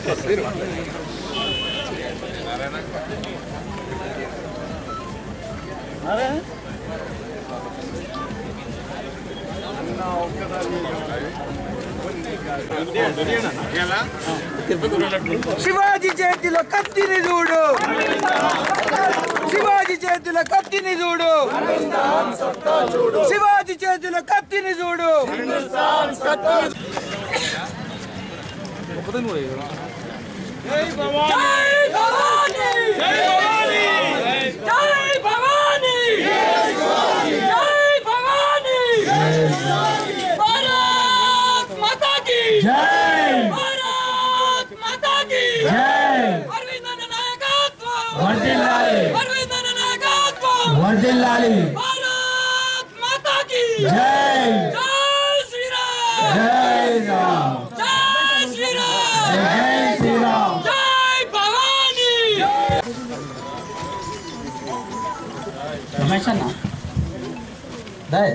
శివాజీ చేతిలో కత్తిని చూడు శివాజీ చేతిలో కత్తిని చూడు శివాజీ చేతిలో కత్తిని చూడు జై భవానీ జై భవానీ జై భవానీ భారత్ మాతా కీ భారత్ మాతా కీ అరవింద్ అన్న నాయకత్వం అరవింద్ అన్న నాయకత్వం వర్దిల్లాలి భారత్ మాతా కీ జై జై శ్రీరామ్ జై రామ్ జై శ్రీరామ్ జై శ్రీరామ్ జై భవానీ రమేష్ అన్న దయ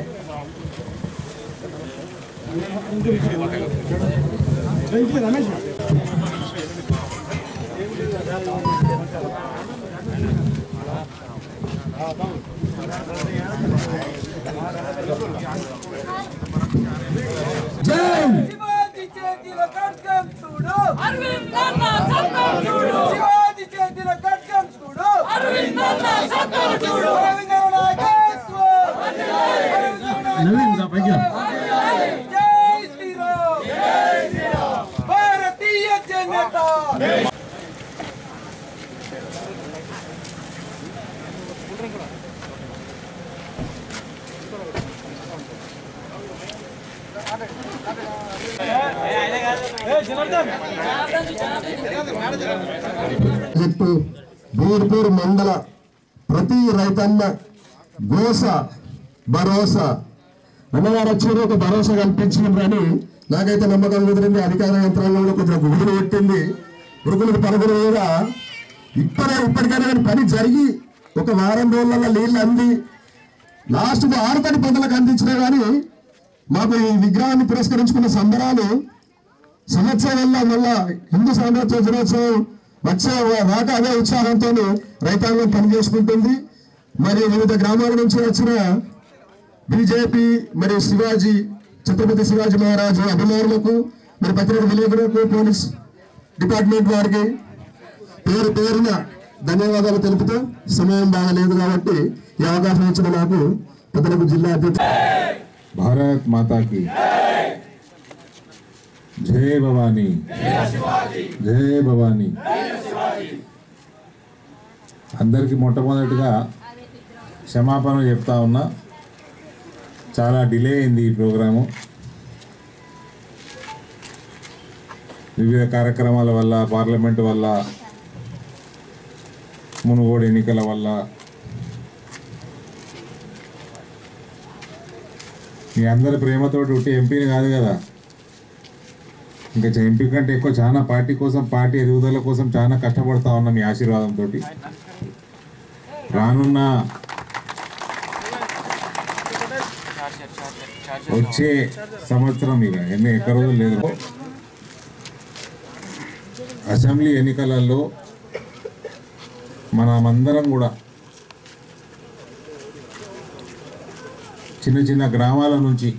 జై శివాజీ చేతిలో ఖడ్గం చూడు అరవింద్ అన్న సత్తం చూడు శివాజీ చేతిలో ఖడ్గం చూడు అరవింద్ అన్న సత్తం చూడు అరవింద్ అన్న నాయకత్వం అరవింద్ అన్న నవీన్ రా పైకి రా. జై శ్రీరామ్ జై శ్రీరామ్ భారతీయ జనతా చెప్పి బీర్పూర్ మండల ప్రతి రైతన్న గోస భరోసా అన్నగారు వచ్చారు ఒక భరోసా కల్పించడం కానీ నాకైతే నమ్మకం కుదిరింది అధికార యంత్రాంగంలో కొద్దిగా గుబులు పెట్టింది ఉరుకులకు పరుగులు మీద ఇప్పుడే ఇప్పటికైనా కానీ పని జరిగి ఒక వారం రోజులలో నీళ్ళు అంది లాస్ట్కు ఆరుతడి పంటలకు అందించినా కానీ మాకు ఈ విగ్రహాన్ని పురస్కరించుకున్న సంబరాలు సంవత్సరం వల్ల మళ్ళా హిందూ సామ్రాజ్య దినోత్సవం వచ్చే రాక అదే ఉత్సాహంతో రైతాంగం పనిచేసుకుంటుంది మరి వివిధ గ్రామాల నుంచి వచ్చిన బీజేపీ మరి శివాజీ ఛత్రపతి శివాజీ మహారాజు అభిమానులకు మరి పత్రిక విలేకరులకు పోలీస్ డిపార్ట్మెంట్ వారికి పేరు పేరున ధన్యవాదాలు తెలుపుతూ సమయం బాగలేదు కాబట్టి ఈ అవకాశం ఇచ్చిన నాకు పెద్దలకు జిల్లా అధ్యక్షుడు भारत माता की जय भवानी జయ భవానీ అందరికీ మొట్టమొదటిగా క్షమాపణ చెప్తా ఉన్నా చాలా డిలే అయింది ఈ ప్రోగ్రాము వివిధ కార్యక్రమాల వల్ల పార్లమెంట్ వల్ల మునుగోడు ఎన్నికల వల్ల మీ అందరి ప్రేమతోటి ఉట్టి ఎంపీని కాదు కదా ఇంకా ఎంపీ కంటే ఎక్కువ చాలా పార్టీ కోసం పార్టీ ఎదుగుదల కోసం చాలా కష్టపడతా ఉన్నా మీ ఆశీర్వాదంతో రానున్న వచ్చే సంవత్సరం ఇక ఎన్ని ఎక్క రోజులు లేదు అసెంబ్లీ ఎన్నికలలో మనమందరం కూడా చిన్న చిన్న గ్రామాల నుంచి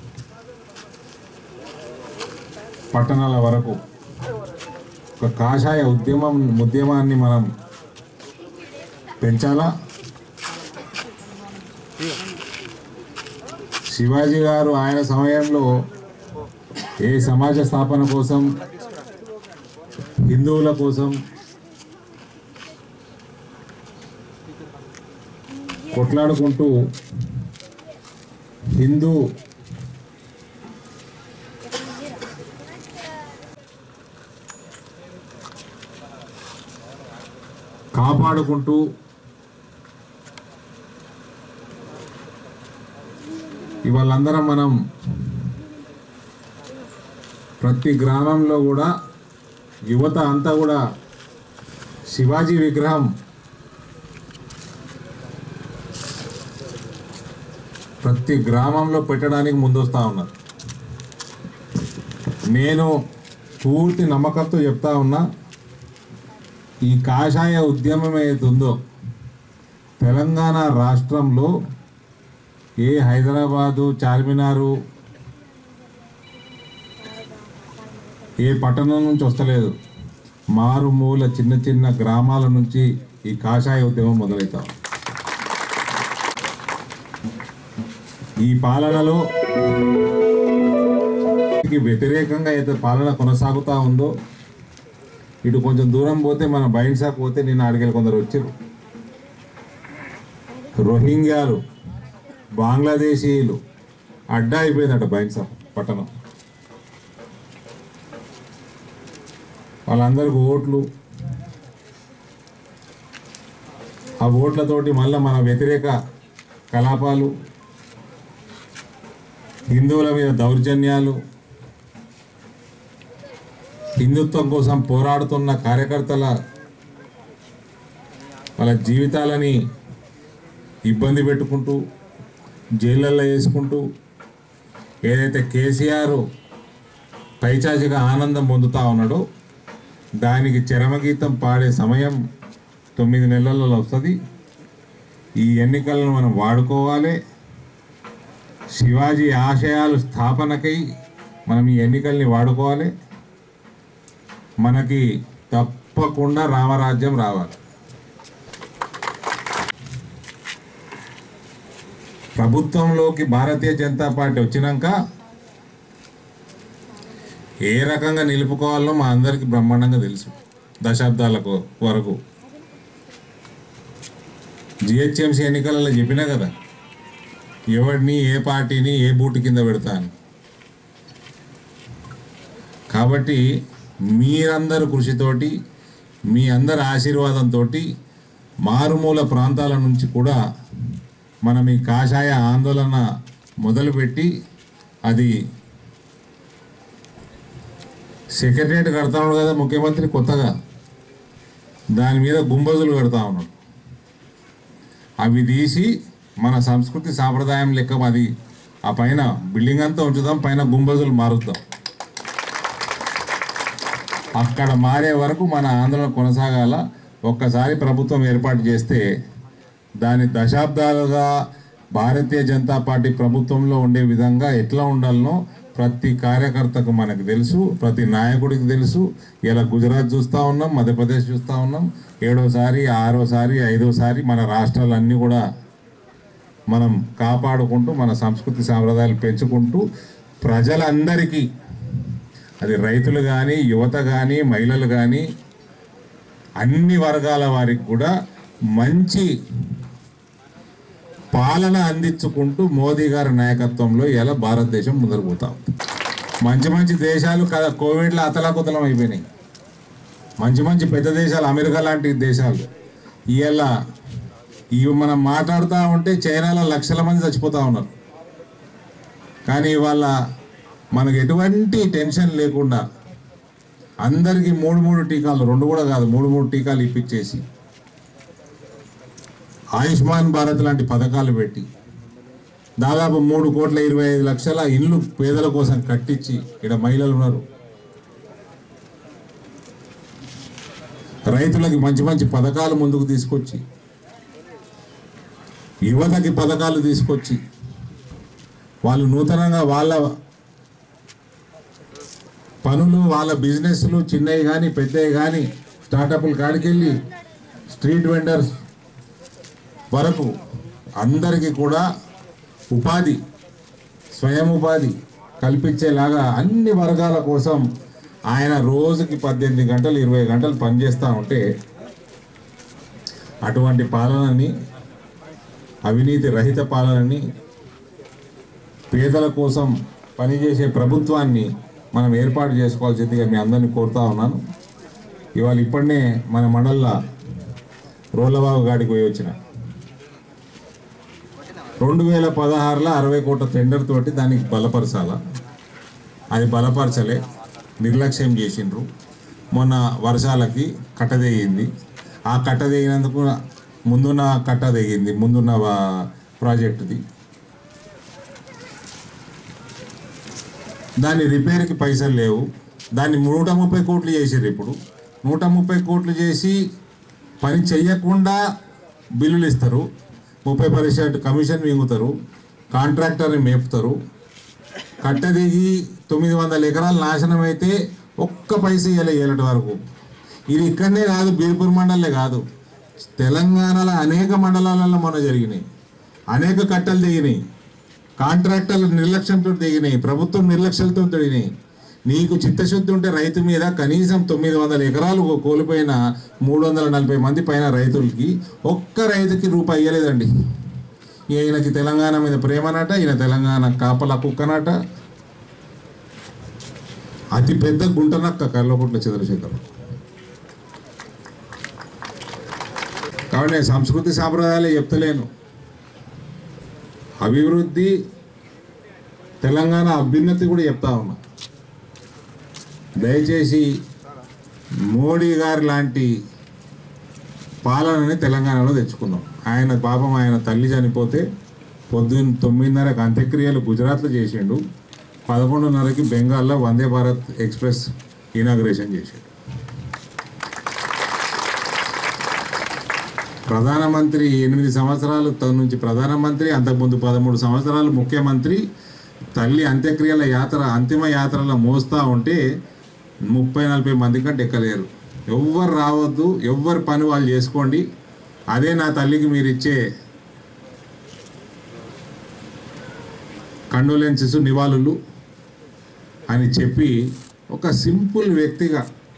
పట్టణాల వరకు ఒక కాషాయ ఉద్యమం ఉద్యమాన్ని మనం పెంచాలా శివాజీ గారు ఆయన సమయంలో ఏ సమాజ స్థాపన కోసం హిందువుల కోసం కొట్లాడుకుంటూ హిందూ కాపాడుకుంటూ ఇవాళందరం మనం ప్రతి గ్రామంలో కూడా యువత అంతా కూడా శివాజీ విగ్రహం ప్రతి గ్రామంలో పెట్టడానికి ముందొస్తా ఉన్నారు నేను పూర్తి నమ్మకంతో చెప్తా ఉన్నా ఈ కాషాయ ఉద్యమం ఏదైతుందో తెలంగాణ రాష్ట్రంలో ఏ హైదరాబాదు చార్మినారు ఏ పట్టణం నుంచి వస్తలేదు మారుమూల చిన్న చిన్న గ్రామాల నుంచి ఈ కాషాయ ఉద్యమం మొదలవుతాం ఈ పాలనలో కి వ్యతిరేకంగా అయితే పాలన కొనసాగుతూ ఉందో ఇటు కొంచెం దూరం పోతే మన బైన్సాకు పోతే నిన్న అడిగేలు కొందరు వచ్చారు రోహింగ్యాలు బంగ్లాదేశీయులు అడ్డా అయిపోయిందట బైన్సా పట్టణం వాళ్ళందరికి ఓట్లు ఆ ఓట్లతోటి మళ్ళీ మన వ్యతిరేక కలాపాలు హిందువుల మీద దౌర్జన్యాలు హిందుత్వం కోసం పోరాడుతున్న కార్యకర్తల వాళ్ళ జీవితాలని ఇబ్బంది పెట్టుకుంటూ జైళ్ళల్లో వేసుకుంటూ ఏదైతే కేసీఆర్ పైచాచిగా ఆనందం పొందుతా ఉన్నాడో దానికి చరమగీతం పాడే సమయం తొమ్మిది నెలలలో వస్తుంది ఈ ఎన్నికలను మనం వాడుకోవాలి శివాజీ ఆశయాలు స్థాపనకై మనం ఈ ఎన్నికల్ని వాడుకోవాలి మనకి తప్పకుండా రామరాజ్యం రావాలి ప్రభుత్వంలోకి భారతీయ జనతా పార్టీ వచ్చినాక ఏ రకంగా నిలుపుకోవాలో మా అందరికీ బ్రహ్మాండంగా తెలుసు దశాబ్దాలకు వరకు జిహెచ్ఎంసీ ఎన్నికలలో చెప్పినా కదా ఎవరిని ఏ పార్టీని ఏ బూటు కింద పెడతాను కాబట్టి మీరందరు కృషితోటి మీ అందరి ఆశీర్వాదంతో మారుమూల ప్రాంతాల నుంచి కూడా మనం ఈ కాషాయ ఆందోళన మొదలుపెట్టి అది సెక్రటరియట్ కడతా ఉన్నాడు కదా ముఖ్యమంత్రి కొత్తగా దాని మీద గుంబజులు కడతా ఉన్నాడు అవి తీసి మన సంస్కృతి సాంప్రదాయం లెక్క అది ఆ పైన బిల్డింగ్ అంతా ఉంచుదాం పైన గుంబజులు మారుద్దాం అక్కడ మారే వరకు మన ఆందోళన కొనసాగాల ఒక్కసారి ప్రభుత్వం ఏర్పాటు చేస్తే దాని దశాబ్దాలుగా భారతీయ జనతా పార్టీ ప్రభుత్వంలో ఉండే విధంగా ఎట్లా ఉండాలనో ప్రతి కార్యకర్తకు మనకు తెలుసు ప్రతి నాయకుడికి తెలుసు ఇలా గుజరాత్ చూస్తూ ఉన్నాం మధ్యప్రదేశ్ చూస్తూ ఉన్నాం ఏడోసారి ఆరోసారి ఐదోసారి మన రాష్ట్రాలన్నీ కూడా మనం కాపాడుకుంటూ మన సంస్కృతి సాంప్రదాయాలు పెంచుకుంటూ ప్రజలందరికీ అది రైతులు కానీ యువత కానీ మహిళలు కానీ అన్ని వర్గాల వారికి కూడా మంచి పాలన అందించుకుంటూ మోదీ గారి నాయకత్వంలో ఇలా భారతదేశం ముందరు పోతా ఉంది మంచి మంచి దేశాలు కదా కోవిడ్లో అతలాకుతలం అయిపోయినాయి మంచి మంచి పెద్ద దేశాలు అమెరికా లాంటి దేశాలు ఇవాళ ఇవి మనం మాట్లాడుతూ ఉంటే చైనాలో లక్షల మంది చచ్చిపోతూ ఉన్నారు కానీ ఇవాళ మనకు ఎటువంటి టెన్షన్ లేకుండా అందరికీ మూడు మూడు టీకాలు రెండు కూడా కాదు మూడు మూడు టీకాలు ఇప్పించేసి ఆయుష్మాన్ భారత్ లాంటి పథకాలు పెట్టి దాదాపు మూడు కోట్ల ఇరవై ఐదు లక్షల ఇల్లు పేదల కోసం కట్టించి ఇక్కడ మహిళలు ఉన్నారు రైతులకి మంచి మంచి పథకాలు ముందుకు తీసుకొచ్చి యువతకి పథకాలు తీసుకొచ్చి వాళ్ళు నూతనంగా వాళ్ళ పనులు వాళ్ళ బిజినెస్లు చిన్నవి కానీ పెద్దవి కానీ స్టార్టప్లు కాడికెళ్ళి స్ట్రీట్ వెండర్స్ వరకు అందరికీ కూడా ఉపాధి స్వయం ఉపాధి కల్పించేలాగా అన్ని వర్గాల కోసం ఆయన రోజుకి పద్దెనిమిది గంటలు ఇరవై గంటలు పనిచేస్తూ ఉంటే అటువంటి పాలనని అవినీతి రహిత పాలనని పేదల కోసం పనిచేసే ప్రభుత్వాన్ని మనం ఏర్పాటు చేసుకోవాల్సిందిగా మీ అందరినీ కోరుతా ఉన్నాను ఇవాళ ఇప్పటినే మన మండల్లో రోళ్ళబాబు గాడికి పోయి వచ్చిన రెండు వేల పదహారులో అరవై కోట్ల టెండర్ తోటి దానికి బలపరచాల అది బలపరచలే నిర్లక్ష్యం చేసిండ్రు మొన్న వర్షాలకి కట్ట తెగింది ఆ కట్ట తెగినందుకు ముందున్న కట్ట తెగింది ముందున్న వా- ప్రాజెక్టుది దాని రిపేర్కి పైసలు లేవు దాన్ని నూట ముప్పై కోట్లు చేసారు ఇప్పుడు నూట ముప్పై కోట్లు చేసి పని చెయ్యకుండా బిల్లులు ఇస్తారు ముప్పై పర్సెంట్ కమిషన్ మింగుతారు కాంట్రాక్టర్ని మేపుతారు కట్టదిగి తొమ్మిది వందల ఎకరాలు నాశనం అయితే ఒక్క పైసా ఇవ్వలే ఏలటి వరకు ఇది ఇక్కడనే కాదు బీర్పూర్ మండలే కాదు తెలంగాణలో అనేక మండలాలలో మొన్న జరిగినాయి అనేక కట్టలు దిగినాయి కాంట్రాక్టర్లు నిర్లక్ష్యంతో దిగినాయి ప్రభుత్వం నిర్లక్ష్యాలతో దిగినాయి నీకు చిత్తశుద్ధి ఉంటే రైతు మీద కనీసం తొమ్మిది వందల ఎకరాలు కోల్పోయిన మూడు వందల నలభై మంది పైన రైతులకి ఒక్క రైతుకి రూపాయి ఇవ్వలేదండి ఈయనకి తెలంగాణ మీద ప్రేమనట ఈయన తెలంగాణ కాపలా కుక్కనట అతి పెద్ద గుంటనక్క కర్లకుంట్ల చంద్రశేఖర్ కాబట్టి నేను సంస్కృతి సాంప్రదాయాలే చెప్తలేను అభివృద్ధి తెలంగాణ అభ్యున్నతి కూడా చెప్తా ఉన్నా దయచేసి మోడీ గారి లాంటి పాలనని తెలంగాణలో తెచ్చుకున్నాం ఆయన పాపం ఆయన తల్లి చనిపోతే పొద్దున్న తొమ్మిదిన్నరకు అంత్యక్రియలు గుజరాత్లో చేసిండు పదకొండున్నరకి బెంగాల్లో వందే భారత్ ఎక్స్ప్రెస్ ఇనాగ్రేషన్ చేసిండు ప్రధానమంత్రి ఎనిమిది సంవత్సరాలు తన నుంచి ప్రధానమంత్రి అంతకుముందు పదమూడు సంవత్సరాలు ముఖ్యమంత్రి తల్లి అంత్యక్రియల యాత్ర అంతిమ యాత్రలో మోస్తూ ఉంటే ముప్పై నలభై మంది కంటే ఎక్కలేరు ఎవ్వరు రావద్దు ఎవ్వరి పని వాళ్ళు చేసుకోండి అదే నా తల్లికి మీరు ఇచ్చే కండోలెన్సెస్ నివాళులు అని చెప్పి ఒక సింపుల్ వ్యక్తిగా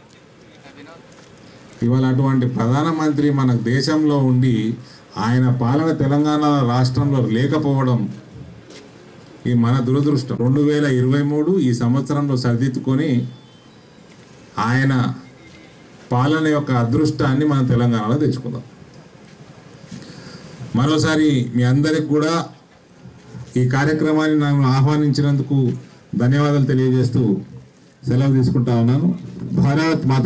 ఇవాళ అటువంటి ప్రధానమంత్రి మన దేశంలో ఉండి ఆయన పాలన తెలంగాణ రాష్ట్రంలో లేకపోవడం ఈ మన దురదృష్టం రెండు వేల ఇరవై మూడు ఈ సంవత్సరంలో సరిదిద్దుకొని ఆయన పాలన యొక్క అదృష్టాన్ని మనం తెలంగాణలో తెచ్చుకుందాం మరోసారి మీ అందరికి కూడా ఈ కార్యక్రమాన్ని నన్ను ఆహ్వానించినందుకు ధన్యవాదాలు తెలియజేస్తూ సెలవు తీసుకుంటా ఉన్నాను భారత్ మాత